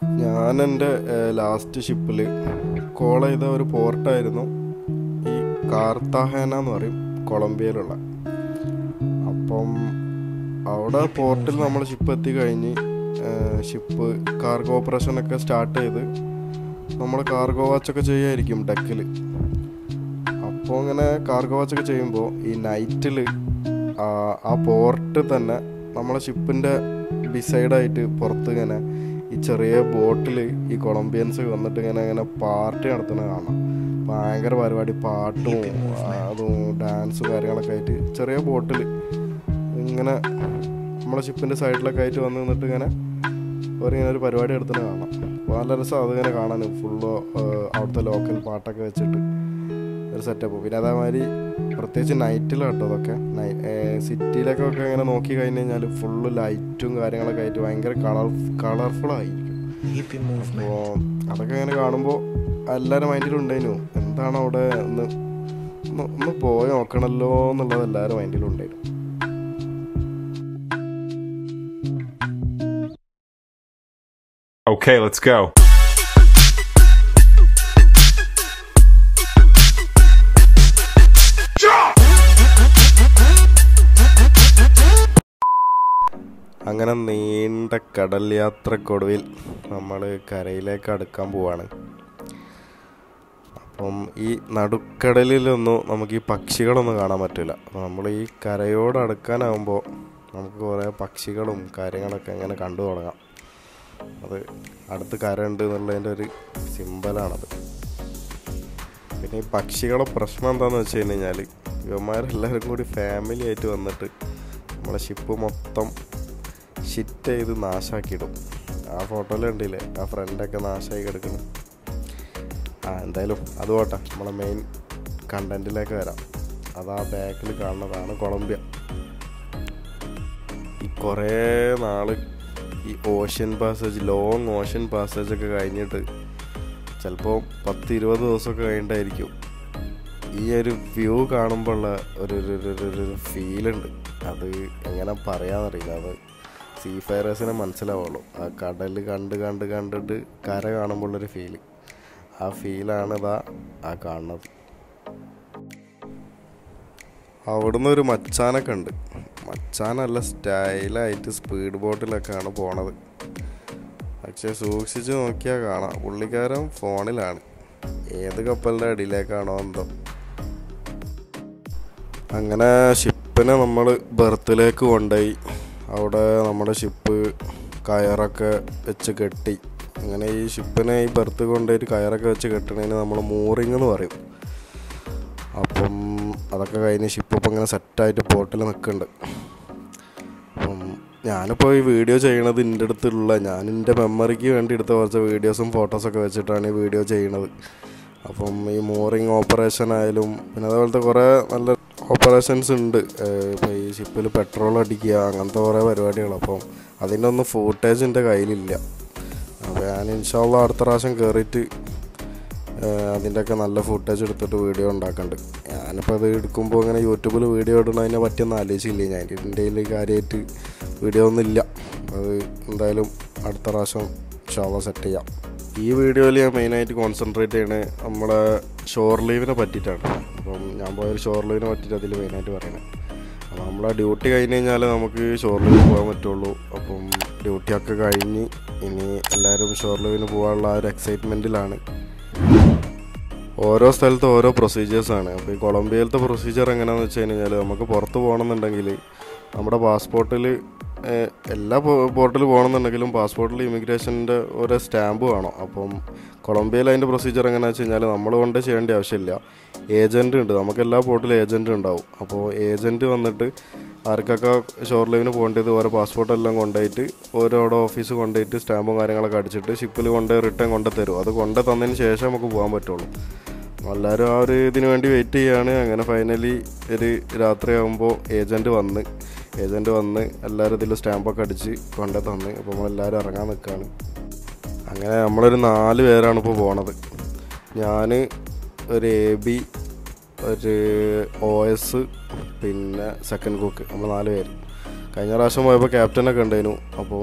ഞാൻ എൻ്റെ ലാസ്റ്റ് ഷിപ്പിൽ കോൾ ചെയ്ത ഒരു പോർട്ടായിരുന്നു ഈ കാർത്താഹേന എന്ന് പറയും കൊളംബിയയിലുള്ള അപ്പം അവിടെ പോർട്ടിൽ നമ്മൾ ഷിപ്പ് എത്തി കഴിഞ്ഞ് ഷിപ്പ് കാർഗോ ഓപ്പറേഷനൊക്കെ സ്റ്റാർട്ട് ചെയ്ത് നമ്മൾ കാർഗോ വാച്ചൊക്കെ ചെയ്യായിരിക്കും ഡെക്കിൽ അപ്പോൾ ഇങ്ങനെ കാർഗോ വാച്ചൊക്കെ ചെയ്യുമ്പോൾ ഈ നൈറ്റിൽ ആ പോർട്ട് തന്നെ നമ്മളെ ഷിപ്പിൻ്റെ ഡിസൈഡായിട്ട് പുറത്ത് ഇങ്ങനെ ഈ ചെറിയ ബോട്ടിൽ ഈ കൊളംബിയൻസ് വന്നിട്ട് ഇങ്ങനെ ഇങ്ങനെ പാർട്ടി നടത്തുന്നത് കാണാം ഭയങ്കര പരിപാടി പാട്ടും അതും ഡാൻസും കാര്യങ്ങളൊക്കെ ആയിട്ട് ചെറിയ ബോട്ടിൽ ഇങ്ങനെ നമ്മളെ ഷിപ്പിൻ്റെ സൈഡിലൊക്കെ ആയിട്ട് വന്ന് നിന്നിട്ട് ഇങ്ങനെ അവരിങ്ങനെ ഒരു പരിപാടി എടുത്തിട്ട് കാണാം അപ്പോൾ നല്ല രസം അതിങ്ങനെ കാണാൻ ഫുള്ള് അവിടുത്തെ ലോക്കൽ പാട്ടൊക്കെ വെച്ചിട്ട് ഒരു സെറ്റപ്പ് പിന്നെ അതേമാതിരി പ്രത്യേകിച്ച് നൈറ്റിലാണ് കേട്ടോ അതൊക്കെ സിറ്റിയിലൊക്കെ ഒക്കെ ഇങ്ങനെ നോക്കി കഴിഞ്ഞ് കഴിഞ്ഞാൽ ഫുള്ള് ലൈറ്റും കാര്യങ്ങളൊക്കെ ആയിട്ട് ഭയങ്കര കളർ കളർഫുൾ ആയിരിക്കും Hippie movement. അപ്പോൾ അതൊക്കെ ഇങ്ങനെ കാണുമ്പോൾ എല്ലാവരും മൈൻഡിലും ഉണ്ടായിരുന്നു എന്താണ് അവിടെ ഒന്ന് ഒന്ന് ഒന്ന് പോയി നോക്കണമല്ലോ എന്നുള്ളത് എല്ലാവരും മൈൻഡിലും ഉണ്ടായിരുന്നു Okay, let's go. അങ്ങനെ നീണ്ട കടൽ യാത്രക്കൊടുവിൽ നമ്മൾ കരയിലേക്ക് അടുക്കാൻ പോവാണ് അപ്പം ഈ നടുക്കടലിലൊന്നും നമുക്ക് ഈ പക്ഷികളൊന്നും കാണാൻ പറ്റില്ല അപ്പോൾ നമ്മൾ ഈ കരയോട് അടുക്കാനാകുമ്പോൾ നമുക്ക് കുറേ പക്ഷികളും കാര്യങ്ങളൊക്കെ ഇങ്ങനെ കണ്ടു തുടങ്ങാം അത് അടുത്ത് കരയുണ്ട് എന്നുള്ളതിൻ്റെ ഒരു സിമ്പലാണത് പിന്നെ ഈ പക്ഷികളെ പ്രശ്നം എന്താണെന്ന് വെച്ച് കഴിഞ്ഞ് കഴിഞ്ഞാൽ ഇവന്മാരെല്ലാവരും കൂടി ഫാമിലി ആയിട്ട് വന്നിട്ട് നമ്മളെ ഷിപ്പ് മൊത്തം ഷിറ്റ് ചെയ്ത് നാശാക്കിയിടും ആ ഫോട്ടോയിൽ കണ്ടില്ലേ ആ ഫ്രണ്ടൊക്കെ നാശമായി കിടക്കുന്നു ആ എന്തായാലും അത് പോട്ടെ നമ്മളെ മെയിൻ കണ്ടന്റിലേക്ക് വരാം അത് ആ ബാക്കിൽ കാണുന്നതാണ് കൊളംബിയ ഈ കുറേ നാള് ഈ ocean passage long ocean passage ഒക്കെ കഴിഞ്ഞിട്ട് ചിലപ്പോൾ പത്ത് ഇരുപത് ദിവസമൊക്കെ കഴിഞ്ഞിട്ടായിരിക്കും ഈ ഒരു വ്യൂ കാണുമ്പോൾ ഉള്ള ഒരു ഒരു ഒരു- ഒരു ഒരു ഫീലുണ്ട് അത് എങ്ങനെ പറയാന്നറിയില്ല അത് സീ ഫയറേഴ്സിനെ മനസ്സിലാവുള്ളൂ ആ കടൽ കണ്ട് കണ്ട് കണ്ടിട്ട് കര കാണുമ്പോഴുള്ളൊരു ഫീല് ആ ഫീലാണ് ഇതാ ആ കാണുന്നത് അവിടുന്ന് ഒരു മച്ചാനൊക്കെ ഉണ്ട് മച്ചാൻ നല്ല സ്റ്റൈലായിട്ട് സ്പീഡ് ബോട്ടിലൊക്കെയാണ് പോണത് പക്ഷെ സൂക്ഷിച്ച് നോക്കിയാൽ കാണാം പുള്ളിക്കാരൻ ഫോണിലാണ് ഏത് കപ്പലിൻ്റെ അടിയിലേക്കാണോ എന്തോ അങ്ങനെ ഷിപ്പിനെ നമ്മൾ ബർത്തിലേക്ക് കൊണ്ടുപോയി അവിടെ നമ്മുടെ ഷിപ്പ് കയറൊക്കെ വെച്ച് കെട്ടി അങ്ങനെ ഈ ഷിപ്പിനെ ഈ ബർത്ത് കൊണ്ടുപോയിട്ട് കയറൊക്കെ വെച്ച് കെട്ടണതിന് നമ്മൾ മൂറിങ് എന്ന് പറയും അപ്പം അതൊക്കെ കഴിഞ്ഞ് ഷിപ്പ് ഇപ്പം ഇങ്ങനെ സെറ്റായിട്ട് പോർട്ടിൽ നിൽക്കുന്നുണ്ട് അപ്പം ഞാനിപ്പോൾ ഈ വീഡിയോ ചെയ്യണത് എൻ്റെ അടുത്തുള്ള ഞാൻ എൻ്റെ മെമ്മറിക്ക് വേണ്ടി എടുത്ത കുറച്ച് വീഡിയോസും ഫോട്ടോസൊക്കെ വെച്ചിട്ടാണ് ഈ വീഡിയോ ചെയ്യണത് അപ്പം ഈ മോറിങ് ഓപ്പറേഷൻ ആയാലും പിന്നെ അതുപോലത്തെ കുറേ നല്ല ഓപ്പറേഷൻസ് ഉണ്ട് ഇപ്പോൾ ഈ ഷിപ്പിൽ പെട്രോൾ അടിക്കുക അങ്ങനത്തെ കുറേ പരിപാടികൾ അപ്പം അതിൻ്റെ ഒന്നും ഫൂട്ടേജ് എൻ്റെ കയ്യിലില്ല അപ്പോൾ ഞാൻ ഇൻഷാല്ല അടുത്ത പ്രാവശ്യം കയറിയിട്ട് അതിൻ്റെയൊക്കെ നല്ല ഫുട്ടേജ് എടുത്തിട്ട് വീഡിയോ ഉണ്ടാക്കുന്നുണ്ട് ഞാനിപ്പോൾ അത് എടുക്കുമ്പോൾ ഇങ്ങനെ യൂട്യൂബിൽ വീഡിയോ ഇടണതിനെ പറ്റിയൊന്നും ആലോചിച്ചില്ല ഞാൻ എൻ്റെ കയ്യിൽ കാര്യമായിട്ട് വീഡിയോ ഒന്നും ഇല്ല അത് എന്തായാലും അടുത്ത പ്രാവശ്യം ഷോവ സെറ്റ് ചെയ്യാം ഈ വീഡിയോയിൽ ഞാൻ മെയിനായിട്ട് കോൺസെൻട്രേറ്റ് ചെയ്യണത് നമ്മുടെ ഷോർ ലീവിനെ പറ്റിയിട്ടാണ് അപ്പം ഞാൻ പോയൊരു ഷോർ ലീവിനെ പറ്റിയിട്ട് അതിൽ മെയിനായിട്ട് പറയണത് അപ്പോൾ നമ്മളെ ഡ്യൂട്ടി കഴിഞ്ഞ് കഴിഞ്ഞാൽ നമുക്ക് ഷോർ ലീവിന് പോകാൻ പറ്റുള്ളൂ അപ്പം ഡ്യൂട്ടിയൊക്കെ കഴിഞ്ഞ് ഇനി എല്ലാവരും ഷോർ ലീവിന് പോകാനുള്ള ആ ഒരു എക്സൈറ്റ്മെൻറ്റിലാണ് ഓരോ സ്ഥലത്തും ഓരോ പ്രൊസീജിയേഴ്സാണ് അപ്പോൾ ഈ കൊളംബിയയിലത്തെ പ്രൊസീജിയർ എങ്ങനെയാണെന്ന് വെച്ച് കഴിഞ്ഞാൽ നമുക്ക് പുറത്ത് പോകണമെന്നുണ്ടെങ്കിൽ നമ്മുടെ പാസ്പോർട്ടിൽ എല്ലാ പോർട്ടിൽ പോകണമെന്നുണ്ടെങ്കിലും പാസ്പോർട്ടിൽ ഇമിഗ്രേഷൻ്റെ ഓരോ സ്റ്റാമ്പ് വേണം അപ്പം കൊളംബിയയിൽ അതിൻ്റെ പ്രൊസീജിയർ എങ്ങനെയാണെന്ന് വെച്ച് കഴിഞ്ഞാൽ നമ്മൾ കൊണ്ട് ചെയ്യേണ്ട ആവശ്യമില്ല ഏജൻറ്റ് ഉണ്ട് നമുക്ക് എല്ലാ പോർട്ടിലും ഏജൻറ്റ് ഉണ്ടാവും അപ്പോൾ ഏജൻറ്റ് വന്നിട്ട് ആർക്കൊക്കെ ഷോർ ലൈവിന് പോകേണ്ടത് ഓരോ പാസ്പോർട്ട് എല്ലാം കൊണ്ടുപോയിട്ട് ഓരോരോ ഓഫീസ് കൊണ്ടുപോയിട്ട് സ്റ്റാമ്പും കാര്യങ്ങളൊക്കെ അടിച്ചിട്ട് ഷിപ്പിൽ കൊണ്ട് റിട്ടേൺ കൊണ്ട് തരും അത് കൊണ്ട് തന്നതിന് ശേഷം നമുക്ക് പോകാൻ പറ്റുള്ളൂ എല്ലാവരും ആ ഒരു ഇതിന് വേണ്ടി വെയിറ്റ് ചെയ്യാണ് അങ്ങനെ ഫൈനലി ഒരു രാത്രിയാകുമ്പോൾ ഏജൻറ്റ് വന്ന് ഏജൻറ്റ് വന്ന് എല്ലാവരും ഇതിൽ സ്റ്റാമ്പൊക്കെ അടിച്ച് കൊണ്ടു തന്ന് അപ്പോൾ നമ്മളെല്ലാവരും ഇറങ്ങാൻ നിൽക്കുകയാണ് അങ്ങനെ നമ്മളൊരു നാല് പേരാണ് ഇപ്പോൾ പോണത് ഞാൻ ഒരു എ ബി ഒരു ഒ എസ് പിന്നെ സെക്കൻഡ് കുക്ക് നമ്മൾ നാല് പേര് കഴിഞ്ഞ പ്രാവശ്യം പോയപ്പോൾ ക്യാപ്റ്റനൊക്കെ ഉണ്ടായിരുന്നു അപ്പം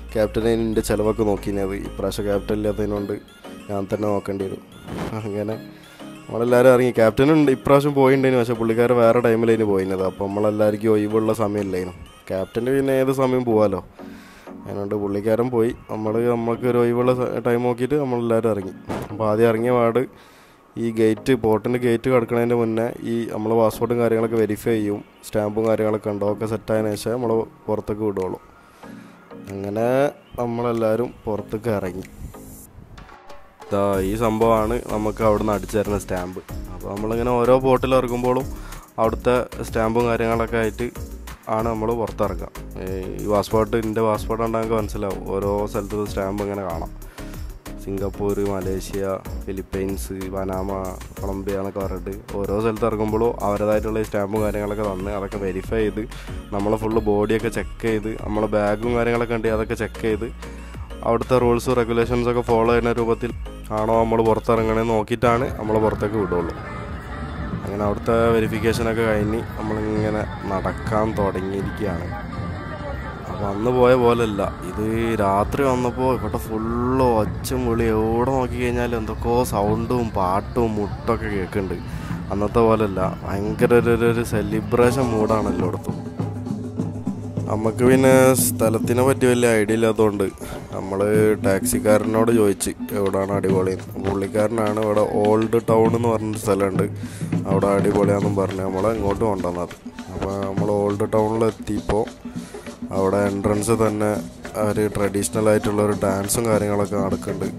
ക്യാപ്റ്റനെ എൻ്റെ ചിലവൊക്കെ നോക്കിയത് ഇപ്രാവശ്യം ക്യാപ്റ്റൻ ഇല്ലാത്തതിനോണ്ട് ഞാൻ തന്നെ നോക്കേണ്ടി വരും അങ്ങനെ നമ്മളെല്ലാവരും ഇറങ്ങി ക്യാപ്റ്റനുണ്ട് ഇപ്രാവശ്യം പോയിണ്ടായിരുന്നു പക്ഷേ പുള്ളിക്കാരൻ വേറെ ടൈമിലായിരുന്നു പോയിരുന്നത് അപ്പോൾ നമ്മളെല്ലാവർക്കും ഒഴിവുള്ള സമയമില്ലായിരുന്നു ക്യാപ്റ്റന് പിന്നെ ഏത് സമയം പോവാമല്ലോ അതുകൊണ്ട് പുള്ളിക്കാരൻ പോയി നമ്മൾ നമുക്ക് ഒരു ഒഴിവുള്ള ടൈം നോക്കിയിട്ട് നമ്മളെല്ലാവരും ഇറങ്ങി അപ്പോൾ ആദ്യം ഇറങ്ങിയ പാട് ഈ ഗേറ്റ് പോർട്ടിൻ്റെ ഗേറ്റ് കിടക്കുന്നതിൻ്റെ മുന്നേ ഈ നമ്മൾ പാസ്പോർട്ടും കാര്യങ്ങളൊക്കെ വെരിഫൈ ചെയ്യും സ്റ്റാമ്പും കാര്യങ്ങളൊക്കെ ഉണ്ടോ ഒക്കെ സെറ്റായതിനു ശേഷം നമ്മൾ പുറത്തേക്ക് വിടുള്ളൂ അങ്ങനെ നമ്മളെല്ലാവരും പുറത്തേക്ക് ഇറങ്ങി ഇതാ ഈ സംഭവമാണ് നമുക്ക് അവിടെ നിന്ന് അടിച്ചു തരുന്ന സ്റ്റാമ്പ് അപ്പോൾ നമ്മളിങ്ങനെ ഓരോ പോർട്ടിൽ ഇറങ്ങുമ്പോഴും അവിടുത്തെ സ്റ്റാമ്പും കാര്യങ്ങളൊക്കെ ആയിട്ട് ആണ് നമ്മൾ പുറത്തിറക്കുക ഈ പാസ്പോർട്ട് എൻ്റെ പാസ്പോർട്ട് ഉണ്ടെങ്കിൽ മനസ്സിലാവും ഓരോ സ്ഥലത്തും സ്റ്റാമ്പ് ഇങ്ങനെ കാണാം Singapore Malaysia Philippines Panama Colombia എന്നൊക്കെ പറഞ്ഞിട്ട് ഓരോ സ്ഥലത്ത് ഇറങ്ങുമ്പോഴും അവരുടേതായിട്ടുള്ള സ്റ്റാമ്പും കാര്യങ്ങളൊക്കെ തന്ന് അതൊക്കെ വെരിഫൈ ചെയ്ത് നമ്മളെ ഫുള്ള് ബോഡിയൊക്കെ ചെക്ക് ചെയ്ത് നമ്മളെ ബാഗും കാര്യങ്ങളൊക്കെ ഉണ്ടെങ്കിൽ അതൊക്കെ ചെക്ക് ചെയ്ത് അവിടുത്തെ റൂൾസ് റെഗുലേഷൻസ് ഒക്കെ ഫോളോ ചെയ്യുന്ന രൂപത്തിൽ ആണോ നമ്മൾ പുറത്തിറങ്ങണമെന്ന് നോക്കിയിട്ടാണ് നമ്മൾ പുറത്തേക്ക് വിടുള്ളൂ അങ്ങനെ അവിടുത്തെ വെരിഫിക്കേഷനൊക്കെ കഴിഞ്ഞ് നമ്മളിങ്ങനെ നടക്കാൻ തുടങ്ങിയിരിക്കുകയാണ് അപ്പോൾ അന്ന് പോയ പോലല്ല ഇത് രാത്രി വന്നപ്പോൾ ഇവിടെ ഫുള്ള് ഒച്ചും വിളി എവിടെ നോക്കി കഴിഞ്ഞാൽ എന്തൊക്കെയോ സൗണ്ടും പാട്ടും മുട്ടൊക്കെ കേൾക്കുന്നുണ്ട് അന്നത്തെ പോലല്ല ഭയങ്കര ഒരു ഒരു- ഒരു സെലിബ്രേഷൻ മൂഡാണ് എല്ലായിടത്തും നമുക്ക് പിന്നെ സ്ഥലത്തിനെ പറ്റി വലിയ ഐഡിയ ഇല്ലാത്തതുകൊണ്ട് നമ്മൾ ടാക്സിക്കാരനോട് ചോദിച്ച് എവിടെയാണ് അടിപൊളി പുള്ളിക്കാരനാണ് ഇവിടെ ഓൾഡ് ടൗൺ എന്ന് പറഞ്ഞൊരു സ്ഥലമുണ്ട് അവിടെ അടിപൊളിയാണെന്നും പറഞ്ഞ് നമ്മളെ ഇങ്ങോട്ട് കൊണ്ടുവന്നത് അപ്പോൾ നമ്മൾ ഓൾഡ് ടൗണിൽ എത്തിയപ്പോൾ അവിടെ എൻട്രൻസ് തന്നെ ഒരു ട്രഡീഷണൽ ആയിട്ടുള്ള ഒരു ഡാൻസും കാര്യങ്ങളൊക്കെ നടക്കുന്നുണ്ട്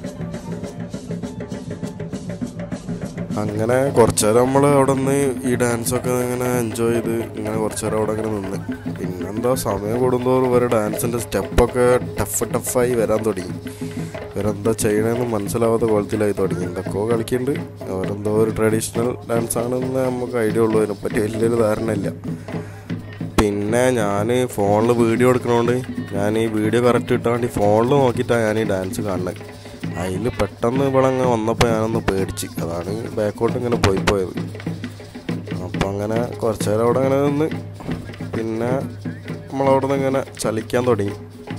അങ്ങനെ കുറച്ച് നേരം നമ്മൾ അവിടെ നിന്ന് ഈ ഡാൻസൊക്കെ ഇങ്ങനെ എൻജോയ് ചെയ്ത് ഇങ്ങനെ കുറച്ച് നേരം അവിടെ ഇങ്ങനെ നിന്ന് പിന്നെന്താ സമയം കൂടുന്തോറും ഇവരെ ഡാൻസിൻ്റെ സ്റ്റെപ്പൊക്കെ ടഫ് ടഫായി വരാൻ തുടങ്ങി ഇവരെന്താ ചെയ്യണമെന്ന് മനസ്സിലാവാത്ത കോലത്തിലായി തുടങ്ങി എന്തൊക്കെയോ കളിക്കുന്നുണ്ട് അവരെന്തോ ഒരു ട്രഡീഷണൽ ഡാൻസ് ആണെന്ന് നമുക്ക് ഐഡിയ ഉള്ളൂ അതിനെപ്പറ്റി വലിയൊരു ധാരണ ഇല്ല പിന്നെ ഞാൻ ഫോണിൽ വീഡിയോ എടുക്കണോണ്ട് ഞാൻ ഈ വീഡിയോ കറക്റ്റ് കിട്ടാൻ വേണ്ടി ഫോണിൽ നോക്കിയിട്ടാണ് ഞാൻ ഈ ഡാൻസ് കാണുന്നത് അതിൽ പെട്ടെന്ന് ഇവിടെ അങ്ങ് വന്നപ്പോൾ ഞാനൊന്ന് പേടിച്ച് അതാണ് ബാക്കോട്ട് ഇങ്ങനെ പോയി പോയത് അപ്പോൾ അങ്ങനെ കുറച്ച് നേരം അവിടെ അങ്ങനെ നിന്ന് പിന്നെ നമ്മളവിടെ നിന്ന് ഇങ്ങനെ ചലിക്കാൻ തുടങ്ങി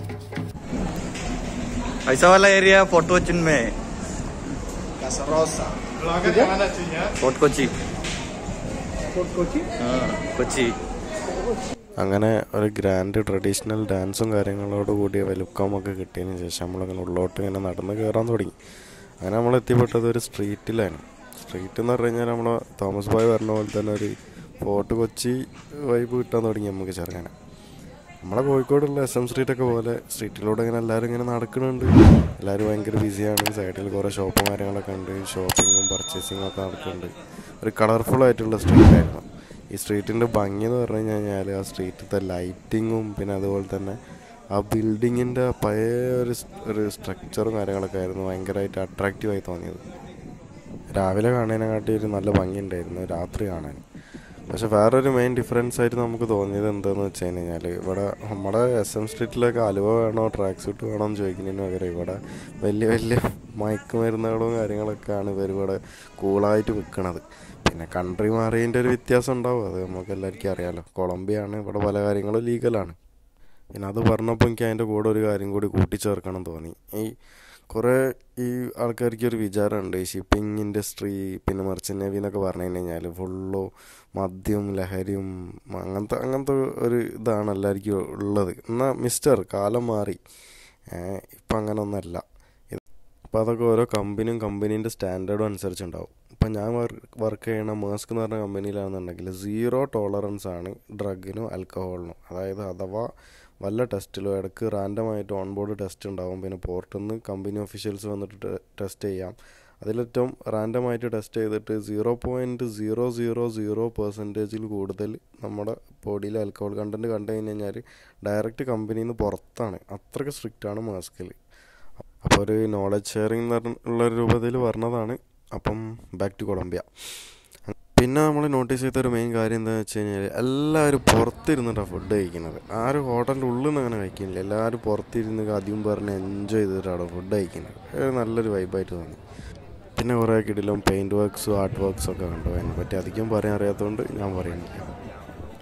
ऐसा वाला एरिया फोर्ट कोचिन में फोर्ट कोची हाँ कोची അങ്ങനെ ഒരു ഗ്രാൻഡ് ട്രഡീഷണൽ ഡാൻസും കാര്യങ്ങളോട് കൂടിയ വെൽക്കം ഒക്കെ കിട്ടിയതിന് ശേഷം നമ്മളിങ്ങനെ ഉള്ളോട്ട് ഇങ്ങനെ നടന്ന് കയറാൻ തുടങ്ങി അങ്ങനെ നമ്മൾ എത്തിപ്പെട്ടത് ഒരു സ്ട്രീറ്റിലാണ് സ്ട്രീറ്റ് എന്ന് പറഞ്ഞു കഴിഞ്ഞാൽ നമ്മൾ തോമസ് ബോയ് പറഞ്ഞ പോലെ തന്നെ ഒരു ഫോർട്ട് കൊച്ചി വൈബ് കിട്ടാൻ തുടങ്ങി നമുക്ക് ചെറുങ്ങനെ നമ്മളെ കോഴിക്കോടുള്ള എസ് എം സ്ട്രീറ്റൊക്കെ പോലെ സ്ട്രീറ്റിലൂടെ ഇങ്ങനെ എല്ലാവരും ഇങ്ങനെ നടക്കുന്നുണ്ട് എല്ലാവരും ഭയങ്കര ബിസിയാണ് സൈഡിൽ കുറേ ഷോപ്പും കാര്യങ്ങളൊക്കെ ഉണ്ട് ഷോപ്പിങ്ങും പർച്ചേസിങ്ങും ഒക്കെ നടക്കുന്നുണ്ട് ഒരു കളർഫുൾ ആയിട്ടുള്ള സ്ട്രീറ്റ് ആയിരുന്നു ഈ സ്ട്രീറ്റിൻ്റെ ഭംഗി എന്ന് പറഞ്ഞു കഴിഞ്ഞാൽ ആ സ്ട്രീറ്റിലത്തെ ലൈറ്റിങ്ങും പിന്നെ അതുപോലെ തന്നെ ആ ബിൽഡിങ്ങിൻ്റെ പഴയ ഒരു സ്- ഒരു സ്ട്രക്ചറും കാര്യങ്ങളൊക്കെ ആയിരുന്നു ഭയങ്കരമായിട്ട് അട്രാക്റ്റീവായി തോന്നിയത് രാവിലെ കാണാനെക്കാട്ടി ഒരു നല്ല ഭംഗിയുണ്ടായിരുന്നു രാത്രി കാണാൻ പക്ഷെ വേറൊരു മെയിൻ ഡിഫറൻസ് ആയിട്ട് നമുക്ക് തോന്നിയത് എന്താണെന്ന് വെച്ച് കഴിഞ്ഞാൽ ഇവിടെ നമ്മുടെ എസ് എം സ്ട്രീറ്റിലൊക്കെ അലുവ വേണോ ട്രാക്ക് സൂട്ട് വേണോ എന്ന് ചോദിക്കുന്നതിന് പകരം ഇവിടെ വലിയ വലിയ മയക്കുമരുന്നുകളും കാര്യങ്ങളൊക്കെയാണ് ഇവർ ഇവിടെ കൂളായിട്ട് വിൽക്കണത് പിന്നെ കൺട്രി മാറിയതിൻ്റെ ഒരു വ്യത്യാസം ഉണ്ടാവും അത് നമുക്ക് എല്ലാവർക്കും അറിയാമല്ലോ കൊളംബിയാണ് ഇവിടെ പല കാര്യങ്ങളും ലീഗലാണ് പിന്നെ അത് പറഞ്ഞപ്പോൾ എനിക്ക് അതിൻ്റെ കൂടെ ഒരു കാര്യം കൂടി കൂട്ടിച്ചേർക്കണം തോന്നി ഈ കുറേ ഈ ആൾക്കാർക്ക് ഒരു വിചാരമുണ്ട് ഈ ഷിപ്പിംഗ് ഇൻഡസ്ട്രി പിന്നെ മെർച്ചൻ്റ് നേവി എന്നൊക്കെ പറഞ്ഞു കഴിഞ്ഞാൽ ഫുള്ളോ മദ്യം ലഹരിയും അങ്ങനത്തെ അങ്ങനത്തെ ഒരു ഇതാണ് എല്ലാവർക്കും ഉള്ളത് എന്നാൽ മിസ്റ്റർ കാലം മാറി ഇപ്പം അങ്ങനെ ഒന്നല്ല അപ്പോൾ അതൊക്കെ ഓരോ കമ്പനിയും കമ്പനീൻ്റെ സ്റ്റാൻഡേർഡും അനുസരിച്ചുണ്ടാവും ഇപ്പം ഞാൻ വർക്ക് ചെയ്യണ മേസ്ക് എന്ന് പറഞ്ഞ കമ്പനിയിലാണെന്നുണ്ടെങ്കിൽ സീറോ ടോളറൻസ് ആണ് ഡ്രഗിനും ആൽക്കഹോളിനും അതായത് അഥവാ വല്ല ടെസ്റ്റിലോ ഇടയ്ക്ക് റാൻഡമായിട്ട് ഓൺ ബോർഡ് ടെസ്റ്റ് ഉണ്ടാവും പിന്നെ പുറത്തു നിന്ന് കമ്പനി ഒഫീഷ്യൽസ് വന്നിട്ട് ടെസ്റ്റ് ചെയ്യാം അതിലേറ്റവും റാൻഡമായിട്ട് ടെസ്റ്റ് ചെയ്തിട്ട് zero point zero zero zero പെർസെൻറ്റേജിൽ കൂടുതൽ നമ്മുടെ ബോഡിയിൽ ആൽക്കഹോൾ കണ്ടൻറ്റ് കണ്ടു കഴിഞ്ഞ് കഴിഞ്ഞാൽ ഡയറക്റ്റ് കമ്പനിയിൽ നിന്ന് പുറത്താണ് അത്രയ്ക്ക് സ്ട്രിക്റ്റ് ആണ് മാസ്കിൽ അപ്പോൾ ഒരു നോളജ് ഷെയറിംഗ് എന്ന് പറഞ്ഞ- ഉള്ള ഒരു രൂപത്തിൽ പറഞ്ഞതാണ് അപ്പം ബാക്ക് ടു കൊളംബിയ പിന്നെ നമ്മൾ നോട്ടീസ് ചെയ്ത ഒരു മെയിൻ കാര്യം എന്താണെന്ന് വെച്ച് കഴിഞ്ഞാൽ എല്ലാവരും പുറത്തിരുന്നിട്ടാണ് ഫുഡ് കഴിക്കുന്നത് ആരും ഹോട്ടലിൻ്റെ ഉള്ളിൽ നിന്ന് അങ്ങനെ കഴിക്കുന്നില്ല എല്ലാവരും പുറത്തിരുന്ന് ആദ്യം പറഞ്ഞ് എൻജോയ് ചെയ്തിട്ടാണ് ഫുഡ് കഴിക്കുന്നത് ഒരു നല്ലൊരു വൈബായിട്ട് തോന്നി പിന്നെ കുറേ കിടിലും പെയിൻറ് വർക്ക്സും ആർട്ട് വർക്ക്സും ഒക്കെ കണ്ടു അതിനെ പറ്റി അധികം പറയാൻ അറിയാത്തതുകൊണ്ട് ഞാൻ പറയുന്നില്ല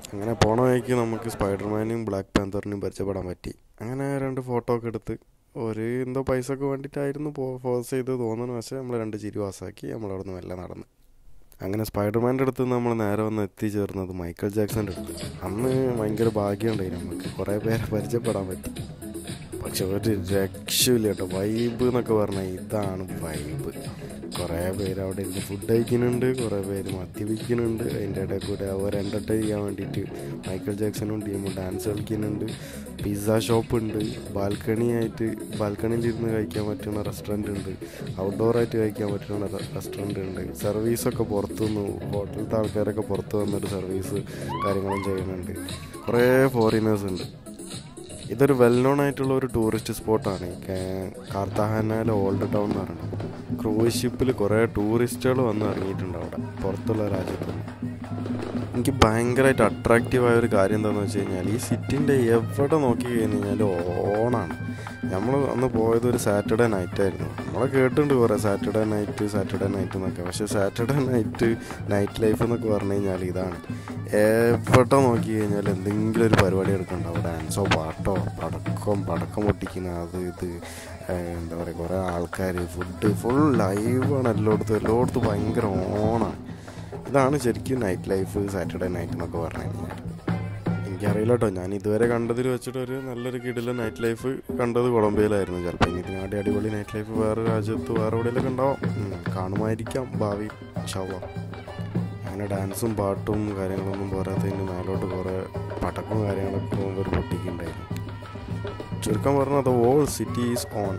അങ്ങനെ പോണ വഴിക്ക് നമുക്ക് സ്പൈഡർമാനെയും ബ്ലാക്ക് പാന്തറിനെയും പരിചയപ്പെടാൻ പറ്റി അങ്ങനെ രണ്ട് ഫോട്ടോ ഒക്കെ എടുത്ത് ഒരു എന്തോ പൈസക്ക് വേണ്ടിയിട്ടായിരുന്നു ഫോഴ്സ് ചെയ്ത് തോന്നുന്നു പക്ഷേ നമ്മൾ രണ്ട് ചിരി പാസ്സാക്കി നമ്മളവിടെ നിന്ന് മെല്ലെ നടന്ന് അങ്ങനെ സ്പൈഡർമാൻ്റെ അടുത്ത് നിന്ന് നമ്മൾ നേരെ വന്ന് എത്തിച്ചേർന്നത് മൈക്കിൾ ജാക്സൻ്റെ അടുത്ത് അന്ന് ഭയങ്കര ഭാഗ്യമുണ്ടായി നമുക്ക് കുറേ പേരെ പരിചയപ്പെടാൻ പറ്റി പക്ഷെ ഒരു രക്ഷയില്ല കേട്ടോ വൈബ് എന്നൊക്കെ പറഞ്ഞാൽ ഇതാണ് വൈബ് കുറേ പേര് അവിടെ ഇരുന്ന് ഫുഡ് കഴിക്കുന്നുണ്ട് കുറേ പേര് മദ്യപിക്കുന്നുണ്ട് അതിൻ്റെ ഇടയിൽ കൂടെ അവർ എൻ്റർടൈൻ ചെയ്യാൻ വേണ്ടിയിട്ട് മൈക്കിൾ ജാക്സണും ടീമും ഡാൻസ് കളിക്കുന്നുണ്ട് പിസ്സ ഷോപ്പ് ഉണ്ട് ബാൽക്കണി ആയിട്ട് ബാൽക്കണിയിൽ ഇരുന്ന് കഴിക്കാൻ പറ്റുന്ന റെസ്റ്റോറൻറ്റ് ഉണ്ട് ഔട്ട്ഡോർ ആയിട്ട് കഴിക്കാൻ പറ്റുന്ന റെസ്റ്റോറൻറ്റ് ഉണ്ട് സർവീസൊക്കെ പുറത്തുനിന്ന് ഹോട്ടലിലത്തെ ആൾക്കാരൊക്കെ പുറത്ത് വന്നിട്ട് സർവീസ് കാര്യങ്ങളും ചെയ്യുന്നുണ്ട് കുറേ ഫോറിനേഴ്സ് ഉണ്ട് ഇതൊരു വെൽ നോൺ ആയിട്ടുള്ള ഒരു ടൂറിസ്റ്റ് സ്പോട്ടാണ് ഈ കാ- കാർത്താഹാനയിലെ ഓൾഡ് ടൗൺ എന്ന് പറയുന്നത് ക്രൂസ് ഷിപ്പിൽ കുറേ ടൂറിസ്റ്റുകൾ വന്ന് ഇറങ്ങിയിട്ടുണ്ട് അവിടെ പുറത്തുള്ള രാജ്യത്ത് നിന്ന് എനിക്ക് ഭയങ്കരമായിട്ട് അട്രാക്റ്റീവായ ഒരു കാര്യം എന്താണെന്ന് വെച്ച് കഴിഞ്ഞാൽ ഈ സിറ്റിൻ്റെ എവിടെ നോക്കി കഴിഞ്ഞ് കഴിഞ്ഞാൽ ഓണാണ് നമ്മൾ അന്ന് പോയത് ഒരു സാറ്റർഡേ നൈറ്റ് ആയിരുന്നു നമ്മളെ കേട്ടിട്ടുണ്ട് കുറേ സാറ്റർഡേ നൈറ്റ് സാറ്റർഡേ നൈറ്റ് എന്നൊക്കെ പക്ഷേ സാറ്റർഡേ നൈറ്റ് നൈറ്റ് ലൈഫ് എന്നൊക്കെ പറഞ്ഞു കഴിഞ്ഞാൽ ഇതാണ് എവിടെ നോക്കി കഴിഞ്ഞാൽ എന്തെങ്കിലും ഒരു പരിപാടി എടുക്കണ്ടാവും ഡാൻസോ പാട്ടോ പടക്കം പടക്കം പൊട്ടിക്കുന്ന അത് ഇത് ഏഹ് എന്താ പറയുക കുറേ ആൾക്കാർ ഫുഡ് ഫുൾ ലൈവാണ് എല്ലായിടത്തും എല്ലായിടത്തും ഭയങ്കര ഓണാണ് ഇതാണ് ശരിക്കും നൈറ്റ് ലൈഫ് സാറ്റർഡേ നൈറ്റ് എന്നൊക്കെ പറഞ്ഞു കഴിഞ്ഞാൽ എനിക്കറിയില്ല കേട്ടോ ഞാൻ ഇതുവരെ കണ്ടതിൽ വെച്ചിട്ട് ഒരു നല്ലൊരു കിടില നൈറ്റ് ലൈഫ് കണ്ടത് കൊളംബിയയിലായിരുന്നു ചിലപ്പോൾ ഇനി ഇതിനാടി അടിപൊളി നൈറ്റ് ലൈഫ് വേറെ രാജ്യത്ത് വേറെ എവിടെയെങ്കിലൊക്കെ ഉണ്ടാവും ഉം, കാണുമായിരിക്കാം ഭാവി ഷവ അങ്ങനെ ഡാൻസും പാട്ടും കാര്യങ്ങളൊന്നും പോരാത്തതിന് മേലോട്ട് കുറേ പടക്കവും കാര്യങ്ങളൊക്കെ പോകുമ്പോൾ ഒരു പൊട്ടിക്കുണ്ടായിരുന്നു ചുരുക്കം പറഞ്ഞാൽ the whole city is on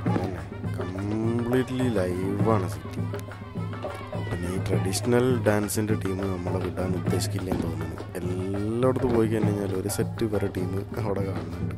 completely ലൈവാണ് സിറ്റി പിന്നെ ഈ ട്രഡീഷണൽ ഡാൻസിൻ്റെ ടീം നമ്മളെ വിടാൻ ഉദ്ദേശിക്കില്ല എന്ന് തോന്നുന്നു എല്ലായിടത്തും പോയി കഴിഞ്ഞാൽ ഒരു സെറ്റ് വേറെ ടീം അവിടെ കാണുന്നുണ്ട്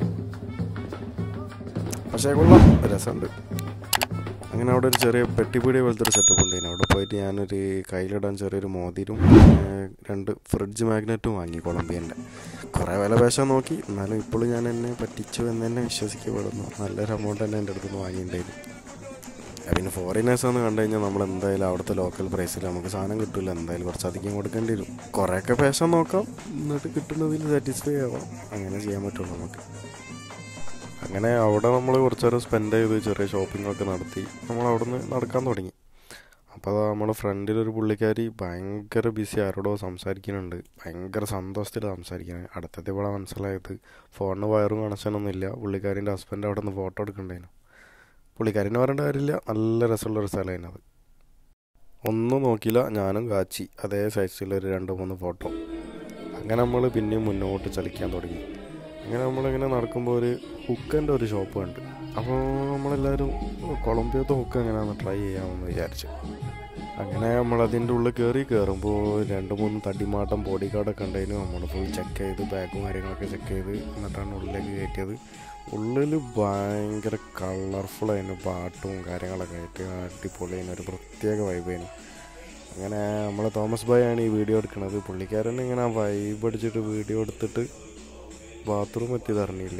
പക്ഷേ കൊള്ളാം രസമുണ്ട് അങ്ങനെ അവിടെ ഒരു ചെറിയ പെട്ടിപ്പീടിയ പോലത്തെ ഒരു സെറ്റപ്പ് ഉണ്ടായിരുന്നു അവിടെ പോയിട്ട് ഞാനൊരു കയ്യിലിടാൻ ചെറിയൊരു മോതിരും പിന്നെ രണ്ട് ഫ്രിഡ്ജ് മാഗ്നറ്റും വാങ്ങി കൊളംബിയൻ്റെ കുറേ വില പേശാൻ നോക്കി എന്നാലും ഇപ്പോഴും ഞാൻ എന്നെ പറ്റിച്ചു എന്ന് തന്നെ വിശ്വസിക്കപ്പെടുന്നു നല്ലൊരു എമൗണ്ട് തന്നെ എൻ്റെ അടുത്ത് നിന്ന് വാങ്ങിയിട്ടുണ്ടായിരുന്നു ആ, പിന്നെ ഫോറിനേഴ്സ് എന്ന് കണ്ടു കഴിഞ്ഞാൽ നമ്മൾ എന്തായാലും അവിടുത്തെ ലോക്കൽ പ്രൈസിൽ നമുക്ക് സാധനം കിട്ടില്ല എന്തായാലും കുറച്ചധികം കൊടുക്കേണ്ടി വരും കുറേയൊക്കെ പേശാൻ നോക്കാം എന്നിട്ട് കിട്ടുന്നതിൽ സാറ്റിസ്ഫൈ ആവാം അങ്ങനെ ചെയ്യാൻ പറ്റുള്ളൂ നമുക്ക് അങ്ങനെ അവിടെ നമ്മൾ കുറച്ച് നേരം സ്പെൻഡ് ചെയ്ത് ചെറിയ ഷോപ്പിംഗ് ഒക്കെ നടത്തി നമ്മൾ അവിടെ നിന്ന് നടക്കാൻ തുടങ്ങി അപ്പോൾ അതാ നമ്മുടെ ഫ്രണ്ടിലൊരു പുള്ളിക്കാരി ഭയങ്കര ബിസി ആരോടോ സംസാരിക്കുന്നുണ്ട് ഭയങ്കര സന്തോഷത്തിൽ സംസാരിക്കുന്നത് അടുത്തെത്തിയപ്പോഴാണ് മനസ്സിലായത് ഫോണിന് വയറും കണക്ഷനൊന്നും ഇല്ല പുള്ളിക്കാരിൻ്റെ ഹസ്ബൻഡ് അവിടെ നിന്ന് ഫോട്ടോ എടുക്കണ്ടേനു പുള്ളിക്കാരിനെ പറയേണ്ട കാര്യമില്ല നല്ല രസമുള്ളൊരു സ്ഥലമായിരുന്നു അത് ഒന്നും നോക്കിയില്ല ഞാനും കാച്ചി അതേ സൈസിലൊരു രണ്ട് മൂന്ന് ഫോട്ടോ അങ്ങനെ നമ്മൾ പിന്നെയും മുന്നോട്ട് ചലിക്കാൻ തുടങ്ങി അങ്ങനെ നമ്മളിങ്ങനെ നടക്കുമ്പോൾ ഒരു ഹുക്കൻ്റെ ഒരു ഷോപ്പ് കണ്ട് അപ്പോൾ നമ്മളെല്ലാവരും കൊളംബിയത്തെ ഹുക്ക് എങ്ങനെയാണെന്ന് ട്രൈ ചെയ്യാമെന്ന് വിചാരിച്ചു അങ്ങനെ നമ്മൾ അതിൻ്റെ ഉള്ളിൽ കയറി കയറുമ്പോൾ രണ്ട് മൂന്ന് തടിമാട്ടം ബോഡി ഗാർഡൊക്കെ ഉണ്ടായിരുന്നു നമ്മൾ ഫുൾ ചെക്ക് ചെയ്ത് ബാഗും കാര്യങ്ങളൊക്കെ ചെക്ക് ചെയ്ത് എന്നിട്ടാണ് ഉള്ളിലേക്ക് കയറ്റിയത് ഉള്ളിൽ ഭയങ്കര കളർഫുൾ ആയിരുന്നു പാട്ടും കാര്യങ്ങളൊക്കെ ആയിട്ട് അടിപൊളിയായിരുന്നു ഒരു പ്രത്യേക വൈബായിരുന്നു അങ്ങനെ നമ്മളെ തോമസ് ഭായ് ആണ് ഈ വീഡിയോ എടുക്കുന്നത് പുള്ളിക്കാരൻ ഇങ്ങനെ ആ വൈബ് അടിച്ചിട്ട് വീഡിയോ എടുത്തിട്ട് ബാത്റൂം എത്തിയത് അറിഞ്ഞില്ല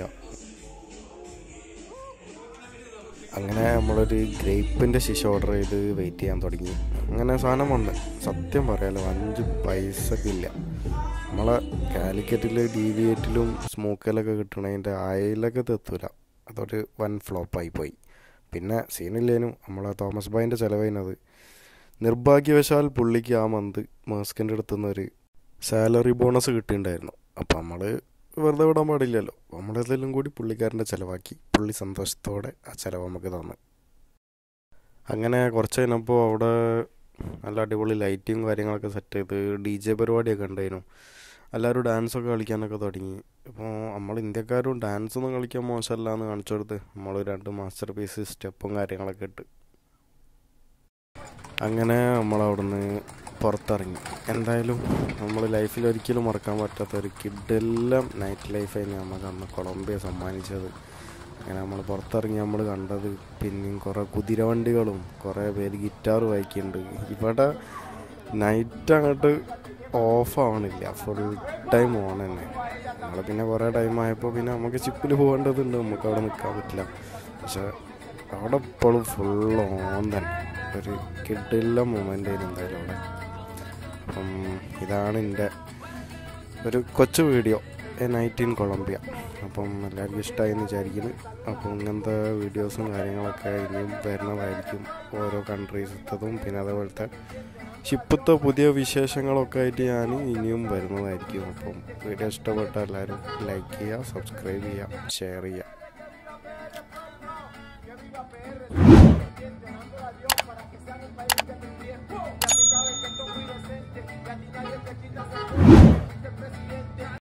അങ്ങനെ നമ്മളൊരു ഗ്രേപ്പിൻ്റെ ശിശ ഓർഡർ ചെയ്ത് വെയിറ്റ് ചെയ്യാൻ തുടങ്ങി അങ്ങനെ സാധനം വന്ന് സത്യം പറയാലോ അഞ്ച് പൈസക്ക് ഇല്ല നമ്മളെ കാലിക്കറ്റിൽ ഡി വി എറ്റിലും സ്മോക്കിലൊക്കെ കിട്ടണതിൻ്റെ അയലൊക്കെ തെത്തൂല അതൊരു വൻ ഫ്ലോപ്പായി പോയി പിന്നെ സീനില്ലേനും നമ്മളെ തോമസ് ഭായിൻ്റെ ചിലവതിനത് നിർഭാഗ്യവശാൽ പുള്ളിക്ക് ആ മന്ത് മേസ്കിൻ്റെ അടുത്തുനിന്ന് ഒരു സാലറി ബോണസ് കിട്ടിയിട്ടുണ്ടായിരുന്നു അപ്പോൾ നമ്മൾ വെറുതെ വിടാൻ പാടില്ലല്ലോ നമ്മളതെല്ലാം കൂടി പുള്ളിക്കാരൻ്റെ ചിലവാക്കി പുള്ളി സന്തോഷത്തോടെ ആ ചിലവ് നമുക്ക് തന്നു അങ്ങനെ കുറച്ച് കഴിഞ്ഞപ്പോൾ അവിടെ നല്ല അടിപൊളി ലൈറ്റിങ് കാര്യങ്ങളൊക്കെ സെറ്റ് ചെയ്ത് ഡി ജെ പരിപാടിയൊക്കെ ഉണ്ടായിരുന്നു എല്ലാവരും ഡാൻസൊക്കെ കളിക്കാനൊക്കെ തുടങ്ങി അപ്പോൾ നമ്മൾ ഇന്ത്യക്കാരും ഡാൻസ് ഒന്നും കളിക്കാൻ മോശമല്ല എന്ന് കാണിച്ചു കൊടുത്ത് നമ്മൾ രണ്ട് മാസ്റ്റർ പീസ് സ്റ്റെപ്പും കാര്യങ്ങളൊക്കെ ഇട്ട് അങ്ങനെ നമ്മൾ അവിടുന്ന് പുറത്തിറങ്ങി എന്തായാലും നമ്മൾ ലൈഫിൽ ഒരിക്കലും മറക്കാൻ പറ്റാത്ത ഒരു കിഡെല്ലാം നൈറ്റ് ലൈഫായിരുന്നു നമുക്ക് അന്ന് കൊളംബിയ സമ്മാനിച്ചത് അങ്ങനെ നമ്മൾ പുറത്തിറങ്ങി നമ്മൾ കണ്ടത് പിന്നെയും കുറേ കുതിരവണ്ടികളും കുറേ പേര് ഗിറ്റാർ വായിക്കുന്നുണ്ട് ഇവിടെ നൈറ്റ് അങ്ങോട്ട് ഓഫ് ആവണില്ല ഫുൾ ടൈം ഓൺ തന്നെ നമ്മൾ പിന്നെ കുറേ ടൈം ആയപ്പോൾ പിന്നെ നമുക്ക് ചിപ്പിൽ പോകേണ്ടതുണ്ട് നമുക്ക് അവിടെ നിൽക്കാൻ പറ്റില്ല പക്ഷെ അവിടെ ഇപ്പോഴും ഫുൾ ഓൺ തന്നെ ഒരു കിഡില്ല മൊമെൻ്റ് ആയിരുന്നു എന്തായാലും അവിടെ അപ്പം ഇതാണ് എൻ്റെ ഒരു കൊച്ചു video a night in Colombia അപ്പം എല്ലാവർക്കും ഇഷ്ടമായി എന്ന് വിചാരിക്കുന്നു അപ്പം ഇങ്ങനത്തെ വീഡിയോസും കാര്യങ്ങളൊക്കെ ഇനിയും വരുന്നതായിരിക്കും ഓരോ കൺട്രീസത്തതും പിന്നെ അതേപോലത്തെ ഷിപ്പത്തെ പുതിയ വിശേഷങ്ങളൊക്കെ ആയിട്ട് ഞാൻ ഇനിയും വരുന്നതായിരിക്കും അപ്പം വീഡിയോ ഇഷ്ടപ്പെട്ട എല്ലാവരും ലൈക്ക് ചെയ്യുക സബ്സ്ക്രൈബ് ചെയ്യുക ഷെയർ ചെയ്യുക para que sean el país